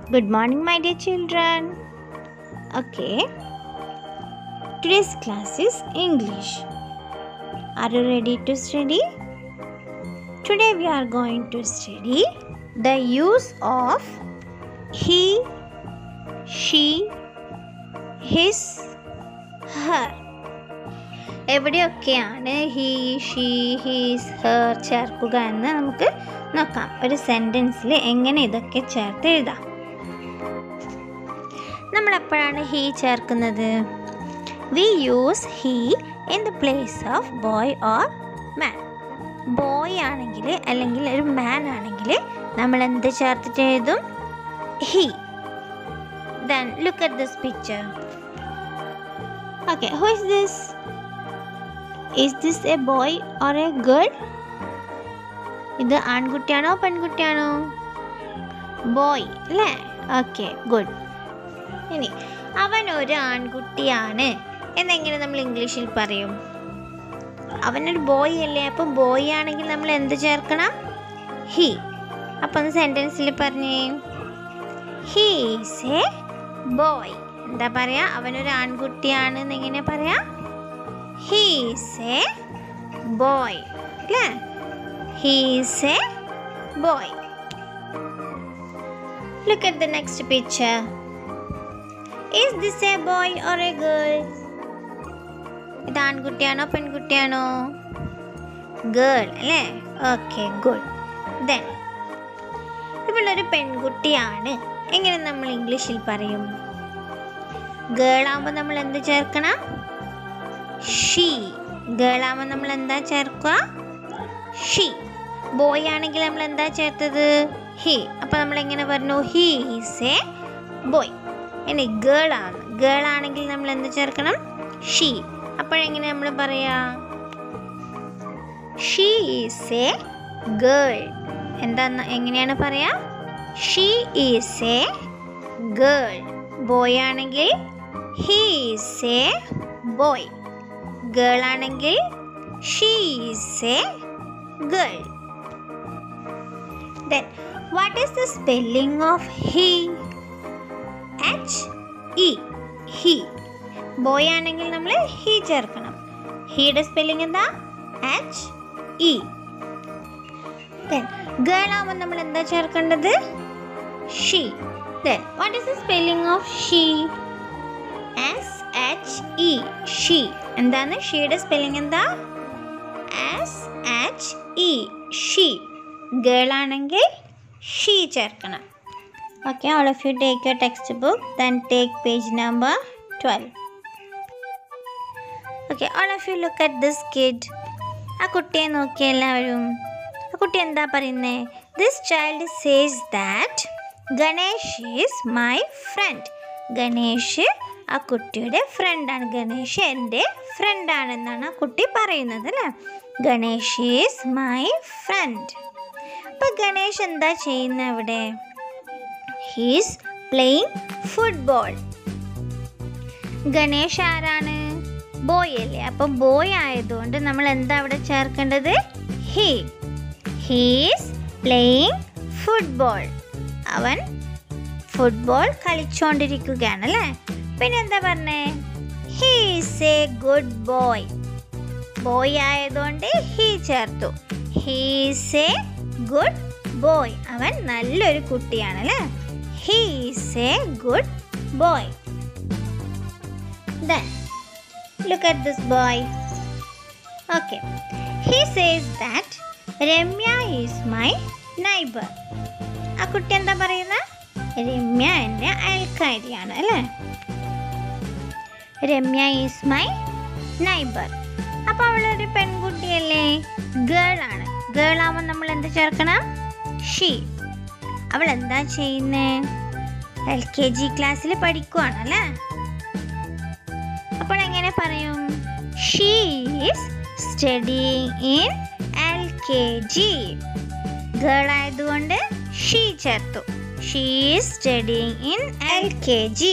Good morning, my dear children. Okay. Today's class is English. Are you ready to study? Today we are going to study the use of he, she, his, her. എവിടെയൊക്കെയാണ് he she his her ചേർക്കുക എന്ന് നമുക്ക് നോക്കാം ഒരു സെൻറ്റൻസിൽ എങ്ങനെ ഇതൊക്കെ ചേർത്ത് എഴുതാം നമ്മൾ എപ്പോഴാണ് ഹീ ചേർക്കുന്നത് we use he in the place of boy or man boy ആണെങ്കിൽ അല്ലെങ്കിൽ ഒരു മാൻ ആണെങ്കിൽ നമ്മൾ എന്ത് ചേർത്തിട്ട് എഴുതും he then look at this picture okay who is this is this a boy or a girl ഇത് ആൺകുട്ടിയാണോ പെൺകുട്ടിയാണോ ബോയ് അല്ലേ ഓക്കെ ഗുഡ് ഇനി അവൻ ഒരു ആൺകുട്ടിയാണ് എന്നെങ്ങനെ നമ്മൾ ഇംഗ്ലീഷിൽ പറയും അവനൊരു ബോയ് അല്ലേ അപ്പം ബോയ് ആണെങ്കിൽ നമ്മൾ എന്ത് ചേർക്കണം ഹി അപ്പം ഒന്ന് സെൻറ്റൻസിൽ പറഞ്ഞേ ഹീസ് എ ബോയ് എന്താ പറയാ അവനൊരു ആൺകുട്ടിയാണ് എന്നെങ്ങനെ പറയാ ഹീസ് എ ബോയ് അല്ലേ he's a boy look at the next picture is this a boy or a girl ഇത് ആൺകുട്ടിയാണോ പെൺകുട്ടിയാണോ ഗേൾ അല്ലേ ഓക്കെ ഗുഡ് ദെൻ ഇവളൊരു പെൺകുട്ടിയാണ് എങ്ങനെ നമ്മൾ ഇംഗ്ലീഷിൽ പറയും ഗേൾ ആകുമ്പോൾ നമ്മൾ എന്ത് ചേർക്കണം ഷീ ഗേൾ ആകുമ്പോൾ നമ്മൾ എന്താ ചേർക്കുക ഷീ ബോയ് ആണെങ്കിൽ നമ്മൾ എന്താ ചേർത്തത് ഹി അപ്പോൾ നമ്മൾ എങ്ങനെ പറഞ്ഞു ഹി ഈസ് എ ബോയ് ഇനി ഗേൾ ആണ് ഗേൾ ആണെങ്കിൽ നമ്മൾ എന്ത് ചേർക്കണം ഷീ അപ്പോഴെങ്ങനെ നമ്മൾ പറയാ ഷീ ഈസ് എ ഗേൾ എന്താ എങ്ങനെയാണ് പറയാ she is a girl boy ആണെങ്കിൽ he is a boy girl ആണെങ്കിൽ she is a girl then what is the spelling of he H E he boy ആണെങ്കിൽ നമ്മൾ ഹി ചേർക്കണം ഹീയുടെ സ്പെല്ലിംഗ് എന്താ എച്ച് ഇ ദെൻ ഗേൾ ആവുമ്പോൾ നമ്മൾ എന്താ ചേർക്കേണ്ടത് she then what is the spelling of she S H E she എന്താണ് ഷീയുടെ സ്പെല്ലിംഗ് എന്താ S H E she girl ആണെങ്കിൽ ഷീ ചേർക്കണം Okay, all of you take your textbook, then take page number 12. Okay, all of you look at this kid. ആ കുട്ടിയെ നോക്കി എല്ലാവരും ആ കുട്ടി എന്താ പറയുന്നേ this child says that Ganesh is my friend Ganesh ആ കുട്ടിയുടെ ഫ്രണ്ടാണ് ഗണേഷ് എൻ്റെ ഫ്രണ്ടാണെന്നാണ് ആ കുട്ടി പറയുന്നത് അല്ലേ ഗണേഷ് ഈസ് മൈ ഫ്രണ്ട് അപ്പം ഗണേഷ് എന്താ ചെയ്യുന്നത് അവിടെ ഹീസ് പ്ലേയിങ് ഫുട്ബോൾ ഗണേഷ് ആരാണ് ബോയ് അല്ലേ അപ്പൊ ബോയ് ആയതുകൊണ്ട് നമ്മൾ എന്താ അവിടെ ചേർക്കേണ്ടത് ഹീ ഹീസ് പ്ലേയിങ് ഫുട്ബോൾ അവൻ ഫുട്ബോൾ കളിച്ചുകൊണ്ടിരിക്കുകയാണ് അല്ലേ പിന്നെ എന്താ പറഞ്ഞേ he's a good boy boy ആയതുകൊണ്ട് ഹീ ചേർത്തു ഹീസ് എ ഗുഡ് ബോയ് അവൻ നല്ലൊരു കുട്ടിയാണ് അല്ലേ he is a good boy. Then, look at this boy. Okay, he says that Ramya is my neighbour ആ കുട്ടി എന്താ പറയുന്ന രമ്യ എൻ്റെ അയൽക്കാരിയാണ് അല്ലേ രമ്യ ഈസ് മൈ നൈബർ അപ്പോൾ അവളൊരു പെൺകുട്ടിയല്ലേ ഗേൾ ആണ് ഗേൾ ആവുമ്പോൾ നമ്മൾ എന്ത് ചേർക്കണം ഷീ അവൾ എന്താ ചെയ്യുന്നേ എൽ കെ ജി ക്ലാസ്സിൽ പഠിക്കുവാണല്ലേ അപ്പോൾ എങ്ങനെ പറയും she's studying in L K G girl ആയതുകൊണ്ട് ഷീ ചേർത്തു she's studying in L K G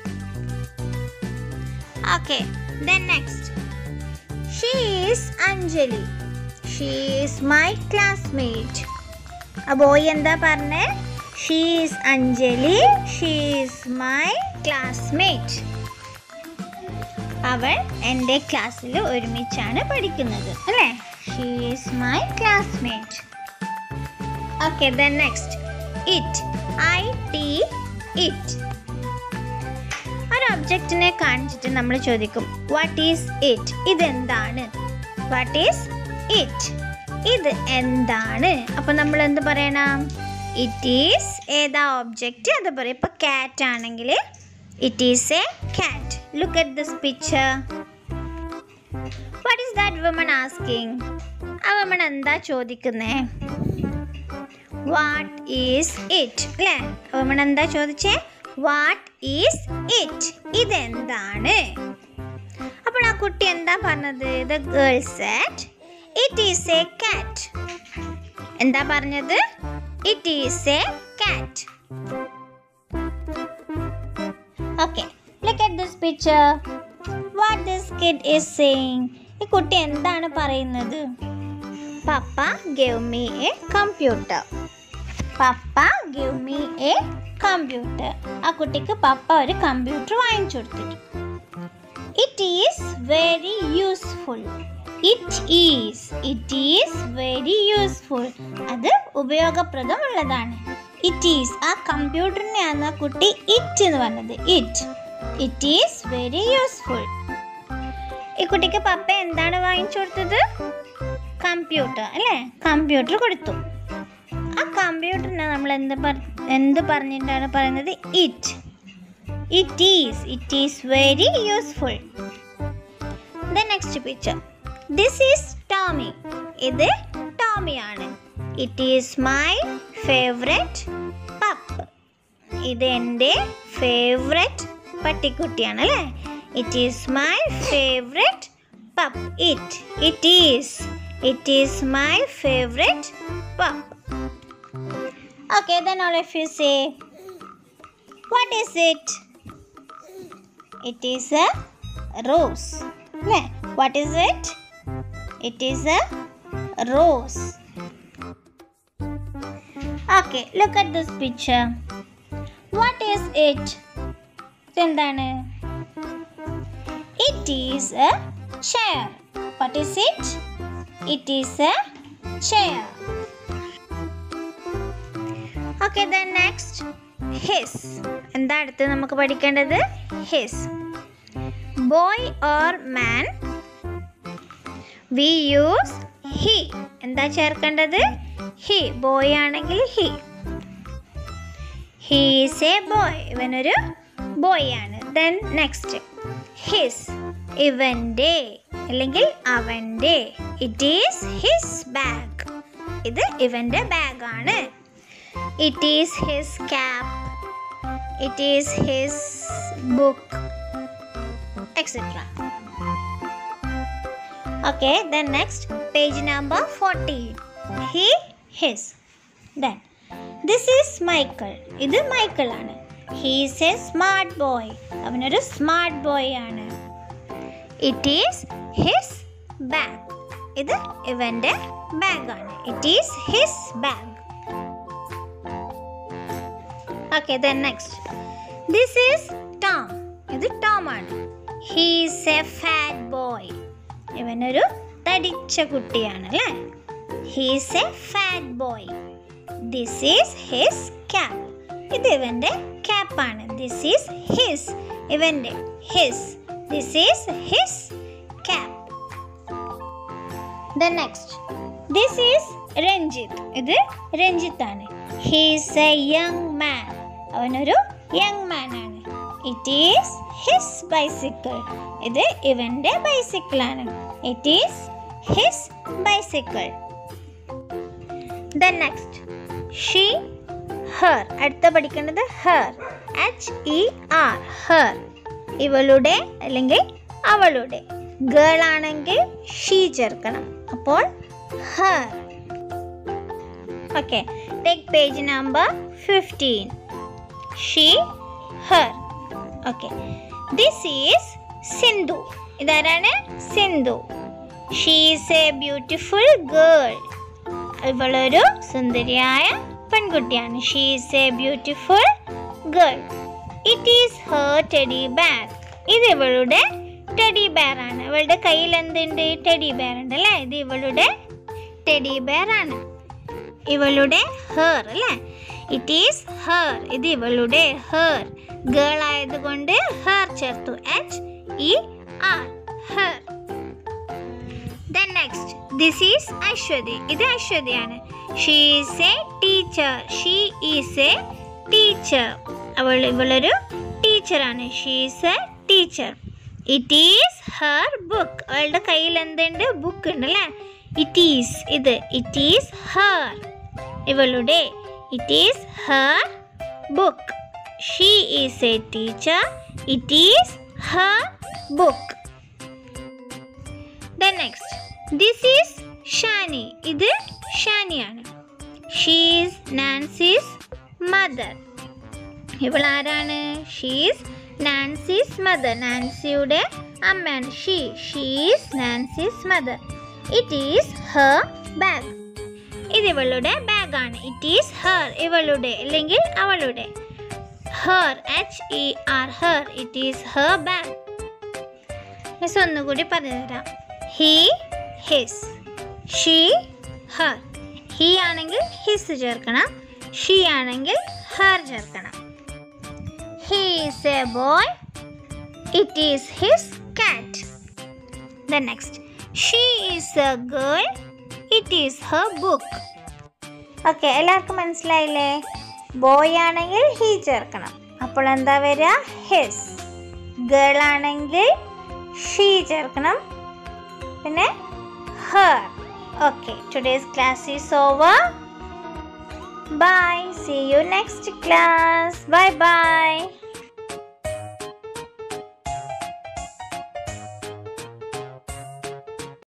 okay then next she's Anjali she's my classmate ആ ബോയ് എന്താ പറഞ്ഞേ she is Anjali she is my classmate അവൾ എൻ്റെ ക്ലാസ്സിൽ ഒരുമിച്ചാണ് പഠിക്കുന്നത് അല്ലേ she is my classmate okay then next it I T it ഒരു ഒബ്ജക്റ്റിനെ കാണിച്ചിട്ട് നമ്മൾ ചോദിക്കും വാട്ട് ഈസ് ഇറ്റ് ഇതെന്താണ് വാട്ട് ഈസ് ഇറ്റ് ഇത് എന്താണ് അപ്പൊ നമ്മൾ എന്ത് പറയണം ഇറ്റ് ഈസ് ഏതാ ഒബ്ജക്റ്റ് അത് പറയും ഇപ്പൊ കാറ്റ് ആണെങ്കിൽ it is a cat look at this picture what is that woman asking ആ വുമൺ എന്താ ചോദിക്കുന്നേ വാട്ട് ഈസ് ഇറ്റ് അല്ലേ വുമൺ എന്താ ചോദിച്ചേ വാട്ട് ഈസ് ഇറ്റ് ഇതെന്താണ് അപ്പോൾ ആ കുട്ടി എന്താ പറഞ്ഞത് the girl said it is a cat എന്താ പറഞ്ഞത് it is a cat okay look at this picture what this kid is saying ഈ കുട്ടി എന്താണ് പറയുന്നത് papa give me a computer papa give me a computer ആ കുട്ടിക്ക് papa ഒരു computer വാങ്ങിച്ചു കൊടുത്തിട്ടു it is very useful it is it is very useful അത് ഉപയോഗപ്രദമുള്ളതാണ് ഇറ്റ് ഈസ് ആ കമ്പ്യൂട്ടറിനെയാണ് ആ കുട്ടി ഇറ്റ് എന്ന് പറഞ്ഞത് it it is very useful ഈ കുട്ടിക്ക് പപ്പ എന്താണ് വാങ്ങിച്ചു കൊടുത്തത് കമ്പ്യൂട്ടർ അല്ലേ കമ്പ്യൂട്ടർ കൊടുത്തു ആ കമ്പ്യൂട്ടറിനെ നമ്മൾ എന്ത് പറ എന്ത് പറഞ്ഞിട്ടാണ് പറയുന്നത് it it is it is very useful the next picture this is Tommy ഇത് ടോമിയാണ് it is my favourite pup ഇത് എൻ്റെ ഫേവറേറ്റ് പട്ടിക്കുട്ടിയാണ് അല്ലേ it is my favourite pup it it is it is my favourite pup Okay, then all of you say, What is it? It is a rose. Ne? What is it? It is a rose. Okay, look at this picture. What is it? എന്താണ് it is a chair what is it it is a chair okay then next his എന്താ അടുത്ത് നമുക്ക് പഠിക്കേണ്ടത് his boy or man we use he എന്താ ചേർക്കേണ്ടത് he boy ആണെങ്കിൽ he he's a boy ഇവനൊരു boy ആണ് ദെൻ നെക്സ്റ്റ് ഹിസ് ഇവൻ്റെ അല്ലെങ്കിൽ അവൻ്റെ ഇറ്റ് ഈസ് ഹിസ് ബാഗ് ഇത് ഇവൻ്റെ ബാഗാണ് it is his cap it is his book etcetera okay then next page number fourteen he his then this is Michael ഇത് Michael ആണ് ഹീസ് എ സ്മാർട്ട് ബോയ് അവനൊരു smart boy ആണ് it is his bag ഇത് ഇവൻ്റെ ബാഗാണ് it is his bag okay then next this is Tom ഇത് Tom ആണ് he's a fat boy ഇവനൊരു തടിച്ച കുട്ടിയാണ് അല്ലേ he's a fat boy this is his cap ഇത് ഇവൻ്റെ ക്യാപ്പാണ് ദിസ് ഈസ് ഹിസ് ഇവൻ്റെ his this is his cap the next this is Ranjith ഇത് രഞ്ജിത്താണ് ഹീസ് എ യങ് മാൻ അവനൊരു യങ് മാൻ ആണ് ഇറ്റ് ഈസ് ഹിസ് ബൈസിക്കിൾ ഇത് ഇവൻ്റെ ബൈസിക്കിളാണ് it is his bicycle the next she her അടുത്ത പഠിക്കേണ്ടത് her H E R her ഇവളുടെ അല്ലെങ്കിൽ അവളുടെ ഗേൾ ആണെങ്കിൽ ഷീ ചേർക്കണം അപ്പോൾ her okay take page number fifteen she her okay this is Sindhu ഇതാരാണ് Sindhu she is a beautiful girl ഇവളൊരു സുന്ദരിയായ പെൺകുട്ടിയാണ് she is a beautiful girl it is her teddy bag ഇത് ഇവളുടെ ടെഡി ബെയർ ആണ് ഇവളുടെ കയ്യിൽ എന്തുണ്ട് ടെഡി ബെയർ ഉണ്ട് അല്ലേ ഇത് ഇവളുടെ ടെഡി ബെയർ ആണ് ഇവളുടെ ഹെർ അല്ലേ ഇറ്റ് ഈസ് ഹെർ ഇത് ഇവളുടെ ഹെർ ഗേൾ ആയതുകൊണ്ട് ഹെർ ചേർത്തു H E R her then next this is Aswathy ഇത് അശ്വതിയാണ് she is a teacher she is a teacher അവൾ ഇവളൊരു ടീച്ചറാണ് she is a teacher it is her book അവളുടെ കയ്യിൽ എന്തുണ്ട് ബുക്ക് ഉണ്ട് അല്ലേ ഇറ്റ് ഈസ് ഇത് ഇറ്റ് ഈസ് ഹെർ ഇവളുടെ it is her book she is a teacher it is her book then next this is Shani ഇത് ഷാനിയാണ് ഷീസ് നാൻസീസ് മദർ ഇവൾ ആരാണ് ഷീസ് നാൻസീസ് മദർ നാൻസിയുടെ അമ്മയാണ് she she's Nancy's mother it is her bag ഇത് ഇവളുടെ ബാഗാണ് it is her ഇവളുടെ അല്ലെങ്കിൽ അവളുടെ her H E R her it is her bag miss ഒന്നുകൂടി പറഞ്ഞു തരാം he his she her he ആണെങ്കിൽ ഹിസ് ചേർക്കണം ഷീ ആണെങ്കിൽ ഹർ ചേർക്കണം he is a boy it is his cat the next she is a girl it is her book okay എല്ലാവർക്കും മനസ്സിലായില്ലേ boy ആണെങ്കിൽ ഹി ചേർക്കണം അപ്പോൾ എന്താ വരിക ഹിസ് ഗേൾ ആണെങ്കിൽ ഷീ ചേർക്കണം പിന്നെ her okay today's class is over bye see you next class bye by